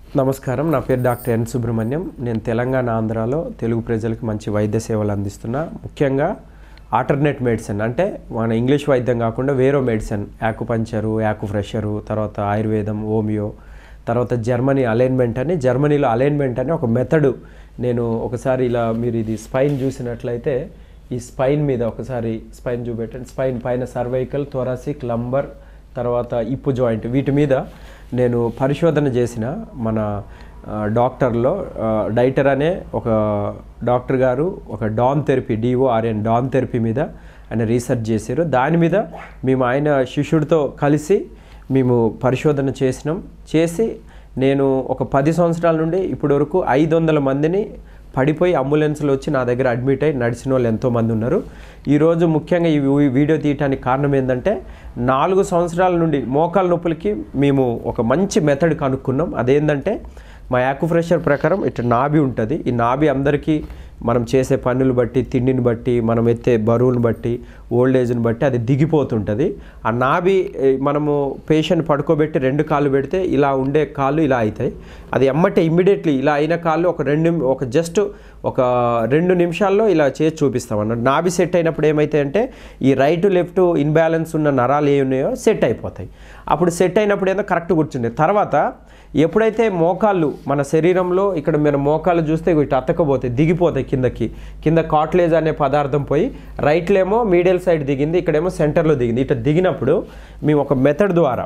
నమస్కారం నా పేరు డాక్టర్ ఎన్ సుబ్రహ్మణ్యం నేను తెలంగాణ ఆంధ్రాలో తెలుగు ప్రజలకు మంచి వైద్య సేవలు అందిస్తున్నా ముఖ్యంగా ఆల్టర్నేట్ మెడిసిన్ అంటే మన ఇంగ్లీష్ వైద్యం కాకుండా వేరే మెడిసిన్ యాకుపంచరు యాకుఫ్రెషరు తర్వాత ఆయుర్వేదం హోమియో తర్వాత జర్మనీ అలైన్మెంట్ అని జర్మనీలో అలైన్మెంట్ అని ఒక మెథడు నేను ఒకసారి ఇలా మీరు ఇది స్పైన్ చూసినట్లయితే ఈ స్పైన్ మీద ఒకసారి స్పైన్ చూపెట్టండి స్పైన్ పైన సర్వైకల్ థొరాసిక్ లంబర్ తర్వాత ఇప్పు జాయింట్ వీటి మీద నేను పరిశోధన చేసిన మన ఆ, డాక్టర్లో ఆ, డైటర్ అనే ఒక డాక్టర్ గారు ఒక Dorn therapy DORN Dorn therapy మీద ఆయన రీసెర్చ్ చేశారు దాని మీద మేము ఆయన శిష్యుడితో కలిసి మేము పరిశోధన చేసినాం చేసి నేను ఒక పది సంవత్సరాల నుండి ఇప్పటి వరకు ఐదు వందల మందిని పడిపోయి అంబులెన్స్లో వచ్చి నా దగ్గర అడ్మిట్ అయ్యి నడిచిన వాళ్ళు ఎంతోమంది ఉన్నారు ఈరోజు ముఖ్యంగా ఈ వీ- వీడియో తీయటానికి కారణం ఏంటంటే నాలుగు సంవత్సరాల నుండి మోకాల నొప్పులకి మేము ఒక మంచి మెథడ్ కనుక్కున్నాం అదేంటంటే మా యాకుఫ్రెషర్ ప్రకారం ఇట్లా నాభి ఉంటుంది ఈ నాభి అందరికీ మనం చేసే పనులు బట్టి తిండిని బట్టి మనం ఎత్తే బరువుని బట్టి ఓల్డ్ ఏజ్ని బట్టి అది దిగిపోతుంటుంది ఆ నాభి ఏ, మనము పేషెంట్ పడుకోబెట్టి రెండు కాళ్ళు పెడితే ఇలా ఉండే కాళ్ళు ఇలా అవుతాయి అది ఎమ్మటే ఇమ్మీడియట్లీ ఇలా అయిన కాళ్ళు ఒక రెండు నిమి- ఒక జస్ట్ ఒక రెండు నిమిషాల్లో ఇలా చేసి చూపిస్తాం అన్నట్టు నాభి సెట్ అయినప్పుడు ఏమైతాయి అంటే ఈ రైట్ లెఫ్ట్ ఇన్బ్యాలెన్స్ ఉన్న నరాలు ఏ ఉన్నాయో సెట్ అయిపోతాయి అప్పుడు సెట్ అయినప్పుడు ఏదో కరెక్ట్ కూర్చుండే తర్వాత ఎప్పుడైతే మోకాళ్ళు మన శరీరంలో ఇక్కడ మీరు మోకాళ్ళు చూస్తే ఇటు అతకపోతాయి దిగిపోతాయి కిందకి కింద కాట్లేజ్ అనే పదార్థం పోయి రైట్లేమో మీడియల్ సైడ్ దిగింది ఇక్కడేమో సెంటర్లో దిగింది ఇట్లా దిగినప్పుడు మేము ఒక మెథడ్ ద్వారా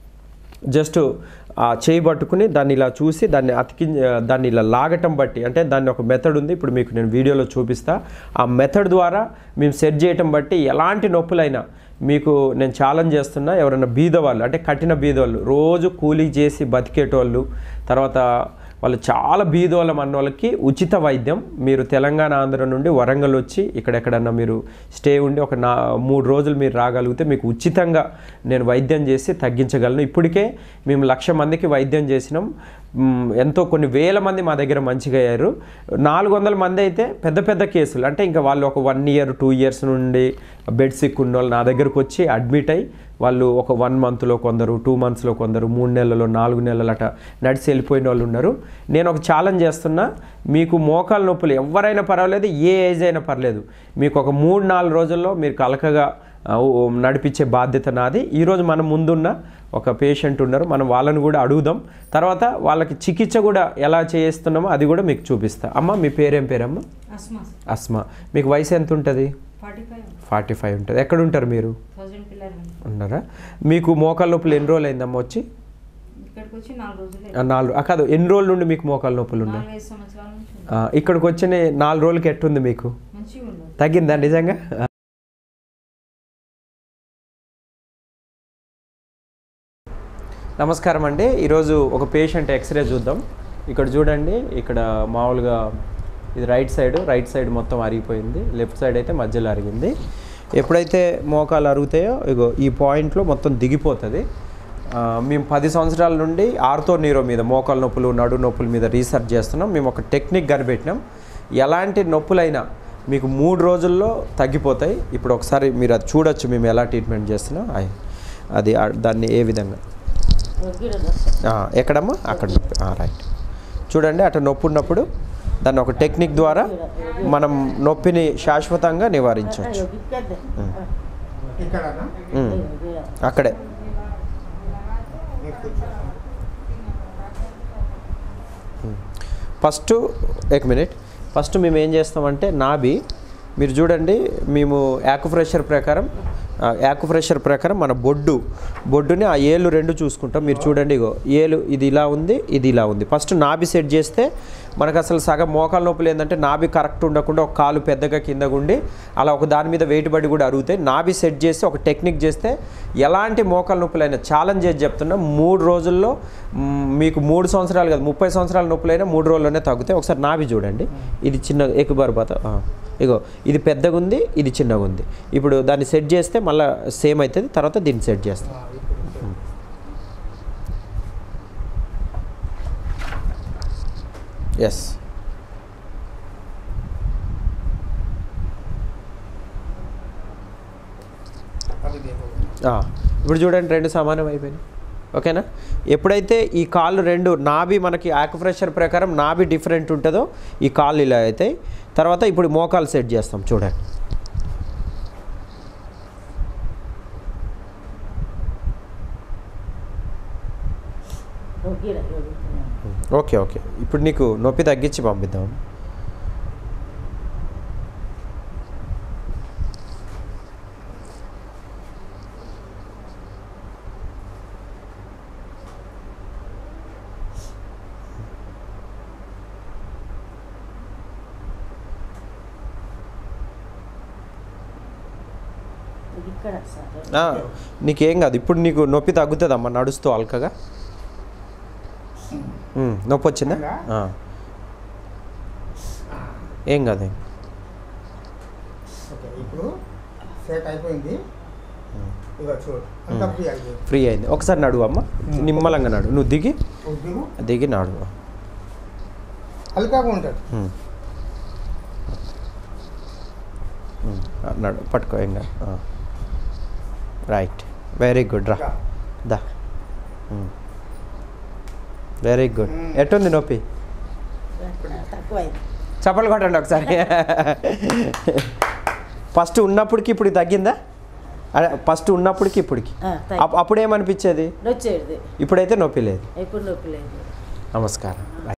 జస్ట్ ఆ చేయి పట్టుకుని దాన్ని ఇలా చూసి దాన్ని అతికి దాన్ని ఇలా లాగటం బట్టి అంటే దాన్ని ఒక మెథడ్ ఉంది ఇప్పుడు మీకు నేను వీడియోలో చూపిస్తా ఆ మెథడ్ ద్వారా మేము సెట్ చేయటం బట్టి ఎలాంటి నొప్పులైనా మీకు నేను ఛాలెంజ్ చేస్తున్నా ఎవరైనా బీదవాళ్ళు అంటే కఠిన బీదవాళ్ళు రోజు కూలీ చేసి బతికేటోళ్ళు తర్వాత వాళ్ళు చాలా బీదోళం అన్న వాళ్ళకి ఉచిత వైద్యం మీరు తెలంగాణ ఆంధ్ర నుండి వరంగల్ వచ్చి ఇక్కడెక్కడన్నా మీరు స్టే ఉండి ఒక నా మూడు రోజులు మీరు రాగలిగితే మీకు ఉచితంగా నేను వైద్యం చేసి తగ్గించగలను ఇప్పటికే మేము లక్ష మందికి వైద్యం చేసినాం మ్, ఎంతో కొన్ని వేల మంది మా దగ్గర మంచిగా అయ్యారు నాలుగు వందల మంది అయితే పెద్ద పెద్ద కేసులు అంటే ఇంకా వాళ్ళు ఒక వన్ ఇయర్ టూ ఇయర్స్ నుండి బెడ్ సిక్ ఉన్న వాళ్ళు నా దగ్గరకు వచ్చి అడ్మిట్ అయ్యి వాళ్ళు ఒక వన్ మంత్లో కొందరు టూ మంత్స్లో కొందరు మూడు నెలల్లో నాలుగు నెలలు అట నడిచి వెళ్ళిపోయిన వాళ్ళు ఉన్నారు నేను ఒక ఛాలెంజ్ చేస్తున్నా మీకు మోకాల నొప్పులు ఎవరైనా పర్వాలేదు ఏ ఏజ్ అయినా పర్లేదు మీకు ఒక మూడు నాలుగు రోజుల్లో మీరు కలకగా ఆ, ఓ- ఓ నడిపించే బాధ్యత నాది ఈరోజు మన ముందున్న ఒక పేషెంట్ ఉన్నారు మనం వాళ్ళని కూడా అడుగుదాం తర్వాత వాళ్ళకి చికిత్స కూడా ఎలా చేస్తున్నామో అది కూడా మీకు చూపిస్తా అమ్మ మీ పేరేం పేరమ్మ అస్మా అస్మా మీకు వయసు ఎంత ఉంటుంది ఫార్టీ ఫైవ్ ఫార్టీ ఫైవ్ ఉంటుంది ఎక్కడ ఉంటారు మీరు థౌజండ్ పిల్లలు ఉన్నారా మీకు మోకాల నొప్పులు ఎన్ని రోజులు అయిందమ్మా వచ్చి ఇక్కడికి వచ్చి నాలుగు రోజులే ఆ, నాలుగు ఆ, కాదు ఎన్ని రోజుల నుండి మీకు మోకాల నొప్పులు ఉన్నాయి నాలుగైదు సంవత్సరాల నుంచి ఉంది. ఆ, ఇక్కడికి వచ్చిన నాలుగు రోజులకి ఎట్టుంది మీకు మంచిగా ఉండదు తగ్గిందా నిజంగా నమస్కారం అండి ఈరోజు ఒక పేషెంట్ ఎక్స్రే చూద్దాం ఇక్కడ చూడండి ఇక్కడ మామూలుగా ఇది రైట్ సైడ్ రైట్ సైడ్ మొత్తం అరిగిపోయింది లెఫ్ట్ సైడ్ అయితే మధ్యలో అరిగింది ఎప్పుడైతే మోకాలు అరుగుతాయో ఇగో ఈ పాయింట్లో మొత్తం దిగిపోతుంది ఆ, మేము పది సంవత్సరాల నుండి ఆర్థో నీరో మీద మోకాలు నొప్పులు నడు నొప్పుల మీద రీసెర్చ్ చేస్తున్నాం మేము ఒక టెక్నిక్ కనిపెట్టినాం ఎలాంటి నొప్పులైనా మీకు మూడు రోజుల్లో తగ్గిపోతాయి ఇప్పుడు ఒకసారి మీరు అది చూడొచ్చు మేము ఎలా ట్రీట్మెంట్ చేస్తున్నాం అయ్. అది ఆ- దాన్ని ఏ విధంగా ఆ, ఎక్కడమ్మా అక్కడ నొప్పి ఆ, రైట్ చూడండి అట్లా నొప్పి ఉన్నప్పుడు దాన్ని ఒక టెక్నిక్ ద్వారా మనం నొప్పిని శాశ్వతంగా నివారించవచ్చు ఇక్కడనా ఉమ్. అక్కడే మీరు కూర్చో ఫస్ట్ ఎక్ మినిట్ ఫస్ట్ మేము ఏం చేస్తామంటే నాభి మీరు చూడండి మేము యాకుఫ్రెషర్ ప్రకారం ఆ, యాకుఫ్రెషర్ ప్రకారం మన బొడ్డు బొడ్డుని ఆ ఏలు రెండు చూసుకుంటాం మీరు చూడండి ఇగో ఏలు ఇది ఇలా ఉంది ఇది ఇలా ఉంది ఫస్ట్ నాభి సెట్ చేస్తే మనకు అసలు సగం మోకాల నొప్పులు ఏంటంటే నాభి కరెక్ట్ ఉండకుండా ఒక కాలు పెద్దగా కిందగా ఉండి అలా ఒక దాని మీద వెయిట్ పడి కూడా అరుగుతాయి నాభి సెట్ చేసి ఒక టెక్నిక్ చేస్తే ఎలాంటి మోకాల నొప్పులైనా ఛాలెంజ్ చేసి చెప్తున్నా మూడు రోజుల్లో మ్, మీకు మూడు సంవత్సరాలు కాదు ముప్పై సంవత్సరాల నొప్పులైనా మూడు రోజుల్లోనే తగ్గుతాయి ఒకసారి నాభి చూడండి ఇది చిన్న ఎక్కుబారుబాత ఇగో ఇది పెద్దగా ఉంది ఇది చిన్నగా ఉంది ఇప్పుడు దాన్ని సెట్ చేస్తే మళ్ళీ సేమ్ అవుతుంది తర్వాత దీన్ని సెట్ చేస్తాం ఎస్ అది దేహం ఇప్పుడు చూడండి రెండు సమానం అయిపోయినాయి ఓకేనా ఎప్పుడైతే ఈ కాళ్ళు రెండు నాభి మనకి ఆకుప్రెషర్ ప్రకారం నాభి డిఫరెంట్ ఉంటుందో ఈ కాళ్ళు ఇలా అవుతాయి తర్వాత ఇప్పుడు మోకాలు సెట్ చేస్తాం చూడండి ఓకే ఓకే ఓకే ఇప్పుడు నీకు నొప్పి తగ్గించి పంపిద్దాం ఇక్కడ సార్ ఆ, నీకేం కాదు ఇప్పుడు నీకు నొప్పి తగ్గుతుందమ్మా నడుస్తూ అల్కగా ఉమ్, నొప్పి వచ్చిందా ఆ. ఏం కాదు ఏం. ఓకే ఇప్పుడు సెట్ అయిపోయింది ఇక చూడు అంతా ఫ్రీ అయిపోయింది ఫ్రీ అయింది ఒకసారి నడువు అమ్మ నిమ్మలంగా నడు నువ్వు దిగి దిగు దిగి నడువు హల్కాగా ఉంటుంది ఉమ్. ఉమ్, ఆ, నడు పట్టుకో ఏం కాదు ఆ. రైట్ వెరీ గుడ్ రా దా వెరీ గుడ్ మ్మ్. ఎట్టుంది నొప్పి తక్కువ అయింది చప్పలు కొట్టండి ఒకసారి ఫస్ట్ ఉన్నప్పటికి ఇప్పుడు తగ్గిందా అదే ఫస్ట్ ఉన్నప్పటికి ఇప్పటికి ఆ, తగ్గి- అప్- అప్పుడేమనిపించేది వచ్చేది ఇప్పుడైతే నొప్పి లేదు ఎప్పుడు నొప్పి లేదు నమస్కారం